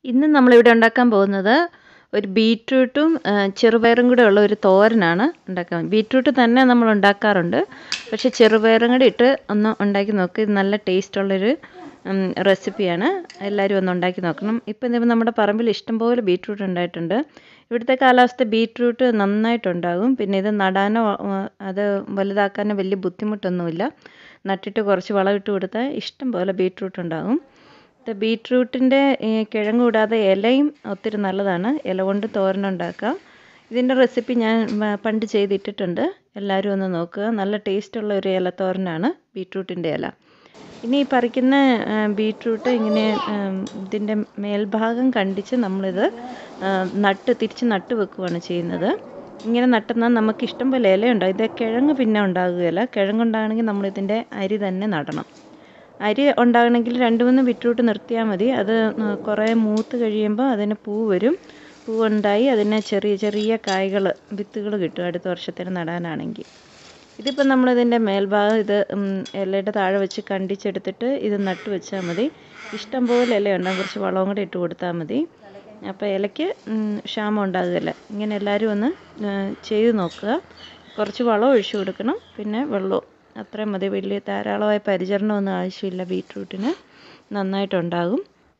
ഇന്ന് നമ്മളിവിടെ ഉണ്ടാക്കാൻ പോകുന്നത് ഒരു ബീറ്റ്റൂട്ടും ചെറുപയറും കൂടെ ഉള്ള ഒരു തോരനാണ് ഉണ്ടാക്കാൻ ബീറ്റ്റൂട്ട് തന്നെ നമ്മൾ ഉണ്ടാക്കാറുണ്ട് പക്ഷേ ചെറുപയറും കൂടി ഇട്ട് ഒന്ന് ഉണ്ടാക്കി നോക്ക് ഇത് നല്ല ടേസ്റ്റുള്ളൊരു റെസിപ്പിയാണ് എല്ലാവരും ഒന്ന് ഉണ്ടാക്കി നോക്കണം ഇപ്പം ഇതിപ്പോൾ നമ്മുടെ പറമ്പിൽ ഇഷ്ടംപോലെ ബീറ്റ്റൂട്ട് ഉണ്ടായിട്ടുണ്ട് ഇവിടുത്തെ കാലാവസ്ഥ ബീറ്റ്റൂട്ട് നന്നായിട്ടുണ്ടാകും പിന്നെ ഇത് നടാനോ അത് വലുതാക്കാനോ വലിയ ബുദ്ധിമുട്ടൊന്നുമില്ല നട്ടിട്ട് കുറച്ച് വളമിട്ട് കൊടുത്താൽ ഇഷ്ടം പോലെ ബീറ്റ്റൂട്ട് ഉണ്ടാകും ബീറ്റ്റൂട്ടിൻ്റെ കിഴങ്ങ് കൂടാതെ ഇലയും ഒത്തിരി നല്ലതാണ് ഇല കൊണ്ട് തോരൻ ഉണ്ടാക്കാം ഇതിൻ്റെ റെസിപ്പി ഞാൻ പണ്ട് ചെയ്തിട്ടിട്ടുണ്ട് എല്ലാവരും ഒന്ന് നോക്കുക നല്ല ടേസ്റ്റുള്ള ഒരു ഇല തോരനാണ് ബീറ്റ്റൂട്ടിൻ്റെ ഇല ഇനി ഈ പറിക്കുന്ന ബീറ്റ്റൂട്ട് ഇങ്ങനെ ഇതിൻ്റെ മേൽഭാഗം കണ്ടിച്ച് നമ്മളിത് നട്ട് തിരിച്ച് നട്ട് വെക്കുകയാണ് ചെയ്യുന്നത് ഇങ്ങനെ നട്ടുന്നാൽ നമുക്ക് ഇഷ്ടം പോലെ ഇലയുണ്ടാകും ഇത് കിഴങ്ങ് പിന്നെ ഉണ്ടാകുകയില്ല കിഴങ്ങുണ്ടാകണമെങ്കിൽ നമ്മളിതിൻ്റെ അരി തന്നെ നടണം അരി ഉണ്ടാകണമെങ്കിൽ രണ്ട് മൂന്ന് ബീറ്റ്റൂട്ട് നിർത്തിയാൽ മതി അത് കുറേ മൂത്ത് കഴിയുമ്പോൾ അതിന് പൂ വരും പൂവുണ്ടായി അതിന് ചെറിയ ചെറിയ കായ്കൾ വിത്തുകൾ കിട്ടും അടുത്ത വർഷത്തിന് നടാനാണെങ്കിൽ ഇതിപ്പോൾ നമ്മളിതിൻ്റെ മേൽഭാഗം ഇത് ഇലയുടെ താഴെ വെച്ച് കണ്ടിച്ചെടുത്തിട്ട് ഇത് നട്ട് വെച്ചാൽ മതി ഇഷ്ടം പോലെ ഇല ഉണ്ടാകും കുറച്ച് വളവും കൂടെ ഇട്ട് കൊടുത്താൽ മതി അപ്പോൾ ഇലയ്ക്ക് ക്ഷാമം ഉണ്ടാകുകയില്ല ഇങ്ങനെ എല്ലാവരും ഒന്ന് ചെയ്ത് നോക്കുക കുറച്ച് വളം ഒഴിച്ചു കൊടുക്കണം പിന്നെ വെള്ളവും അത്രയും മതി വലിയ ധാരാളമായ പരിചരണമൊന്നും ആവശ്യമില്ല ബീറ്റ്റൂട്ടിന് നന്നായിട്ടുണ്ടാകും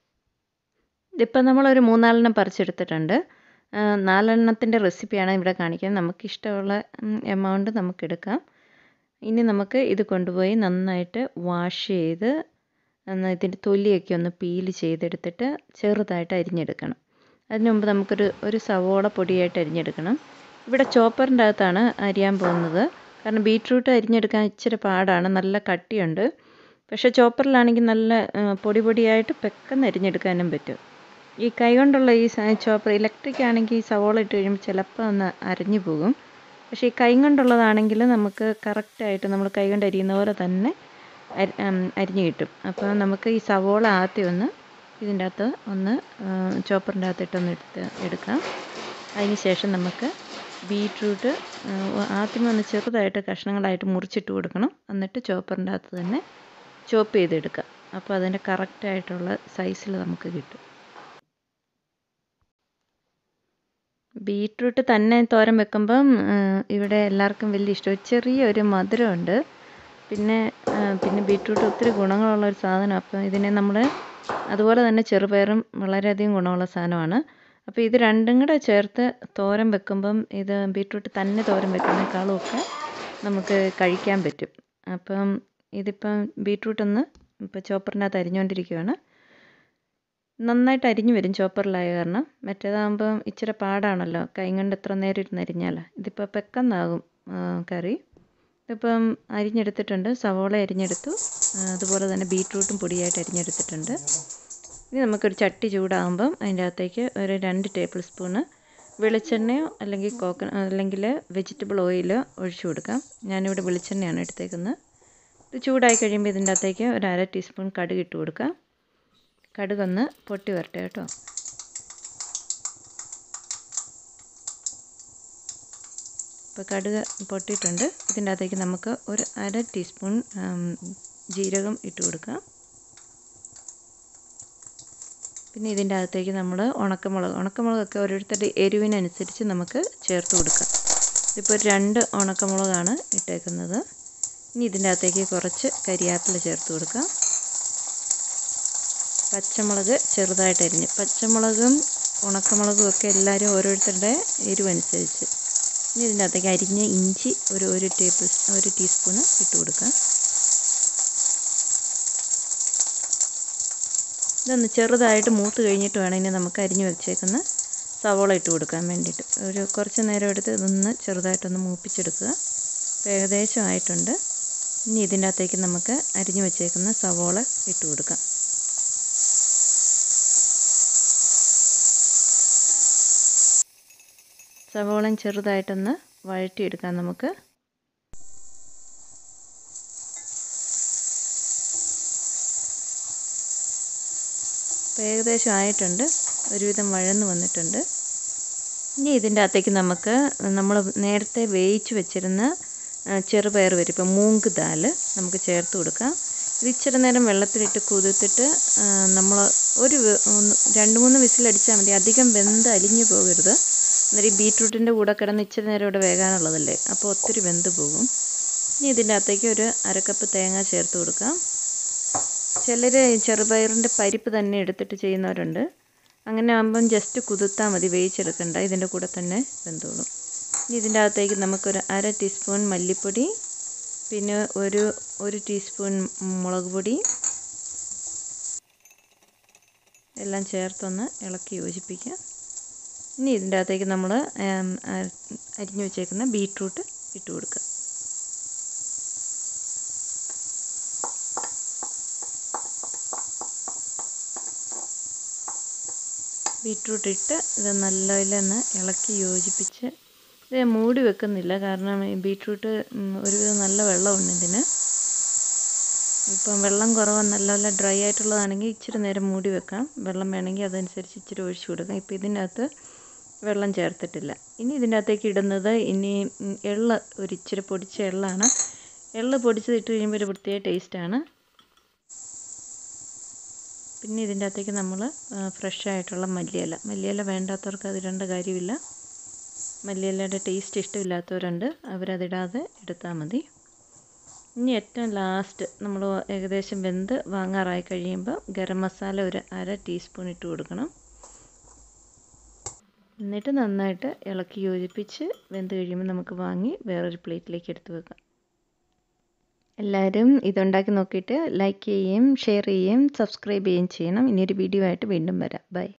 ഇതിപ്പം നമ്മളൊരു മൂന്നാലെണ്ണം പറിച്ചെടുത്തിട്ടുണ്ട് നാലെണ്ണത്തിൻ്റെ റെസിപ്പിയാണ് ഇവിടെ കാണിക്കുന്നത് നമുക്കിഷ്ടമുള്ള എമൗണ്ട് നമുക്കെടുക്കാം ഇനി നമുക്ക് ഇത് കൊണ്ടുപോയി നന്നായിട്ട് വാഷ് ചെയ്ത് ഇതിൻ്റെ തൊലിയൊക്കെ ഒന്ന് പീൽ ചെയ്തെടുത്തിട്ട് ചെറുതായിട്ട് അരിഞ്ഞെടുക്കണം അതിന് മുമ്പ് നമുക്കൊരു ഒരു സവോള പൊടിയായിട്ട് അരിഞ്ഞെടുക്കണം ഇവിടെ ചോപ്പറിൻ്റെ അകത്താണ് അരിയാൻ പോകുന്നത് കാരണം ബീട്രൂട്ട് അരിഞ്ഞെടുക്കാൻ ഇച്ചിരി പാടാണ് നല്ല കട്ടിയുണ്ട് പക്ഷേ ചോപ്പറിലാണെങ്കിൽ നല്ല പൊടി പൊടിയായിട്ട് പെട്ടെന്ന് അരിഞ്ഞെടുക്കാനും പറ്റും ഈ കൈ കൊണ്ടുള്ള ഈ ചോപ്പർ ഇലക്ട്രിക് ആണെങ്കിൽ ഈ സവോള ഇട്ട് കഴിയുമ്പോൾ ചിലപ്പോൾ ഒന്ന് അരിഞ്ഞു പോകും പക്ഷേ ഈ കൈ കൊണ്ടുള്ളതാണെങ്കിൽ നമുക്ക് കറക്റ്റായിട്ട് നമ്മൾ കൈ കൊണ്ട് അരിയുന്ന പോലെ തന്നെ അരിഞ്ഞു കിട്ടും അപ്പോൾ നമുക്ക് ഈ സവോള ആദ്യം ഒന്ന് ഇതിൻ്റെ അകത്ത് ഒന്ന് ചോപ്പറിൻ്റെ അകത്തിട്ടൊന്ന് എടുത്ത് എടുക്കാം അതിന് ശേഷം നമുക്ക് ബീട്രൂട്ട് ആദ്യം ഒന്ന് ചെറുതായിട്ട് കഷ്ണങ്ങളായിട്ട് മുറിച്ചിട്ട് കൊടുക്കണം എന്നിട്ട് ചോപ്പറിൻ്റെ അകത്ത് തന്നെ ചോപ്പ് ചെയ്തെടുക്കാം അപ്പോൾ അതിൻ്റെ കറക്റ്റായിട്ടുള്ള സൈസിൽ നമുക്ക് കിട്ടും ബീട്രൂട്ട് തന്നെ തോരൻ വെക്കുമ്പം ഇവിടെ എല്ലാവർക്കും വലിയ ഇഷ്ടം ചെറിയൊരു മധുരമുണ്ട് പിന്നെ പിന്നെ ബീട്രൂട്ട് ഒത്തിരി ഗുണങ്ങളുള്ള ഒരു സാധനം അപ്പം ഇതിനെ നമ്മൾ അതുപോലെ തന്നെ ചെറുപയറും വളരെയധികം ഗുണമുള്ള സാധനമാണ് അപ്പോൾ ഇത് രണ്ടും കൂടെ ചേർത്ത് തോരൻ വെക്കുമ്പം ഇത് ബീട്രൂട്ട് തന്നെ തോരൻ വെക്കുന്നേക്കാളും ഒക്കെ നമുക്ക് കഴിക്കാൻ പറ്റും അപ്പം ഇതിപ്പം ബീട്രൂട്ട് ഒന്ന് ഇപ്പോൾ ചോപ്പറിനകത്ത് അരിഞ്ഞുകൊണ്ടിരിക്കുകയാണ് നന്നായിട്ട് അരിഞ്ഞു വരും ചോപ്പറിലായ കാരണം മറ്റേതാകുമ്പം ഇച്ചിരി പാടാണല്ലോ കൈ കൊണ്ട് എത്ര നേരം ഇരുന്ന് അരിഞ്ഞാൽ ഇതിപ്പോൾ പെട്ടെന്നാകും കറി ഇതിപ്പം അരിഞ്ഞെടുത്തിട്ടുണ്ട് സവോള അരിഞ്ഞെടുത്തു അതുപോലെ തന്നെ ബീട്രൂട്ടും പൊടിയായിട്ട് അരിഞ്ഞെടുത്തിട്ടുണ്ട് ഇനി നമുക്കൊരു ചട്ടി ചൂടാകുമ്പം അതിൻ്റെ അകത്തേക്ക് ഒരു രണ്ട് ടേബിൾ സ്പൂണ് വെളിച്ചെണ്ണയോ അല്ലെങ്കിൽ കോക്കന അല്ലെങ്കിൽ വെജിറ്റബിൾ ഓയിലോ ഒഴിച്ചു കൊടുക്കാം ഞാനിവിടെ വെളിച്ചെണ്ണയാണ് എടുത്തേക്കുന്നത് ഇത് ചൂടായി കഴിയുമ്പോൾ ഇതിൻ്റെ അകത്തേക്ക് ഒരു അര ടീസ്പൂൺ കടുക് ഇട്ട് കൊടുക്കാം കടുകൊന്ന് പൊട്ടി വരട്ടെ കേട്ടോ ഇപ്പോൾ കടുക് പൊട്ടിയിട്ടുണ്ട് ഇതിൻ്റെ അകത്തേക്ക് നമുക്ക് ഒരു അര ടീസ്പൂൺ ജീരകം ഇട്ട് കൊടുക്കാം പിന്നെ ഇതിൻ്റെ അകത്തേക്ക് നമ്മൾ ഉണക്കമുളക് ഉണക്കമുളകൊക്കെ ഓരോരുത്തരുടെ എരിവിനനുസരിച്ച് നമുക്ക് ചേർത്ത് കൊടുക്കാം ഇതിപ്പോൾ രണ്ട് ഉണക്കമുളകാണ് ഇട്ടേക്കുന്നത് ഇനി ഇതിൻ്റെ അകത്തേക്ക് കുറച്ച് കരിയാപ്പില ചേർത്ത് കൊടുക്കാം പച്ചമുളക് ചെറുതായിട്ട് അരിഞ്ഞ് പച്ചമുളകും ഉണക്കമുളകും ഒക്കെ എല്ലാവരും ഓരോരുത്തരുടെ എരിവനുസരിച്ച് ഇനി ഇതിൻ്റെ അകത്തേക്ക് അരിഞ്ഞ ഇഞ്ചി ഒരു ഒരു ടേബിൾ ഒരു ടീസ്പൂണ് ഇട്ട് കൊടുക്കാം ഇതൊന്ന് ചെറുതായിട്ട് മൂത്ത് കഴിഞ്ഞിട്ട് വേണം ഇനി നമുക്ക് അരിഞ്ഞു വെച്ചേക്കുന്ന സവോള ഇട്ട് കൊടുക്കാൻ വേണ്ടിയിട്ട് ഒരു കുറച്ച് നേരം എടുത്ത് ഇതൊന്ന് ചെറുതായിട്ടൊന്ന് മൂപ്പിച്ചെടുക്കുക ഏകദേശം ആയിട്ടുണ്ട് ഇനി ഇതിൻ്റെ അകത്തേക്ക് നമുക്ക് അരിഞ്ഞു വെച്ചേക്കുന്ന സവോള ഇട്ട് കൊടുക്കാം സവോളയും ചെറുതായിട്ടൊന്ന് വഴറ്റിയെടുക്കാം നമുക്ക് ഇപ്പോൾ ഏകദേശം ആയിട്ടുണ്ട് ഒരുവിധം വഴന്ന് വന്നിട്ടുണ്ട് ഇനി ഇതിൻ്റെ അകത്തേക്ക് നമുക്ക് നമ്മൾ നേരത്തെ വേവിച്ച് വെച്ചിരുന്ന ചെറുപയർ വരും ഇപ്പം മൂങ്ക് ദാൽ നമുക്ക് ചേർത്ത് കൊടുക്കാം ഇത് ഇച്ചിരി നേരം വെള്ളത്തിലിട്ട് കുതിർത്തിട്ട് നമ്മൾ ഒരു വി- ഒന്ന് രണ്ട് മൂന്ന് വിസിലടിച്ചാൽ മതി അധികം വെന്ത് അലിഞ്ഞു പോകരുത് അന്നേരം ഈ ബീട്രൂട്ടിൻ്റെ കൂടെ കിടന്ന് ഇച്ചിരി നേരം ഇവിടെ വേകാനുള്ളതല്ലേ അപ്പോൾ ഒത്തിരി വെന്ത് പോകും ഇനി ഇതിൻ്റെ അകത്തേക്ക് ഒരു അരക്കപ്പ് തേങ്ങ ചേർത്ത് കൊടുക്കാം ചിലർ ചെറുപയറിൻ്റെ പരിപ്പ് തന്നെ എടുത്തിട്ട് ചെയ്യുന്നവരുണ്ട് അങ്ങനെ ആകുമ്പം ജസ്റ്റ് കുതിർത്താൽ മതി വേവിച്ചെടുക്കണ്ട ഇതിൻ്റെ കൂടെ തന്നെ വെന്തോളും ഇനി ഇതിൻ്റെ അകത്തേക്ക് നമുക്കൊരു അര ടീസ്പൂൺ മല്ലിപ്പൊടി പിന്നെ ഒരു ഒരു ടീസ്പൂൺ മുളക് പൊടി എല്ലാം ചേർത്തൊന്ന് ഇളക്കി യോജിപ്പിക്കാം ഇനി ഇതിൻ്റെ അകത്തേക്ക് നമ്മൾ അരിഞ്ഞു വെച്ചേക്കുന്ന ബീട്രൂട്ട് ഇട്ട് കൊടുക്കുക ബീട്രൂട്ട് ഇട്ട് ഇത് നല്ലപോലെ ഒന്ന് ഇളക്കി യോജിപ്പിച്ച് ഇത് മൂടി വെക്കുന്നില്ല കാരണം ഈ ബീട്രൂട്ട് ഉം, ഒരുവിധം നല്ല വെള്ളമുണ്ട് ഇതിന് ഇപ്പം വെള്ളം കുറവ് നല്ലപോലെ ഡ്രൈ ആയിട്ടുള്ളതാണെങ്കിൽ ഇച്ചിരി നേരം മൂടി വെക്കാം വെള്ളം വേണമെങ്കിൽ അതനുസരിച്ച് ഇച്ചിരി ഒഴിച്ചു കൊടുക്കാം ഇപ്പം ഇതിൻ്റെ അകത്ത് വെള്ളം ചേർത്തിട്ടില്ല ഇനി ഇതിൻ്റെ അകത്തേക്ക് ഇടുന്നത് ഇനി ഉം, എള്ള് ഒരു ഇച്ചിരി പൊടിച്ച എള്ളാണ് എള്ള് പൊടിച്ചത് ഇട്ട് കഴിയുമ്പോൾ ഒരു പ്രത്യേക ടേസ്റ്റാണ് പിന്നെ ഇതിൻ്റെ അകത്തേക്ക് നമ്മൾ ഫ്രഷ് ആയിട്ടുള്ള മല്ലിയില മല്ലിയില വേണ്ടാത്തവർക്ക് അതിടേണ്ട കാര്യമില്ല മല്ലിയിലയുടെ ടേസ്റ്റ് ഇഷ്ടമില്ലാത്തവരുണ്ട് അവരതിടാതെ എടുത്താൽ മതി ഇനി ഏറ്റവും ലാസ്റ്റ് നമ്മൾ ഏകദേശം വെന്ത് വാങ്ങാറായി കഴിയുമ്പോൾ ഗരം മസാല ഒരു അര ടീസ്പൂൺ ഇട്ട് കൊടുക്കണം എന്നിട്ട് നന്നായിട്ട് ഇളക്കി യോജിപ്പിച്ച് വെന്ത് കഴിയുമ്പോൾ നമുക്ക് വാങ്ങി വേറൊരു പ്ലേറ്റിലേക്ക് എടുത്ത് വെക്കാം എല്ലാവരും ഇതുണ്ടാക്കി നോക്കിയിട്ട് ലൈക്ക് ചെയ്യുകയും ഷെയർ ചെയ്യുകയും സബ്സ്ക്രൈബ് ചെയ്യുകയും ചെയ്യണം ഇനിയൊരു വീഡിയോ ആയിട്ട് വീണ്ടും വരാം ബൈ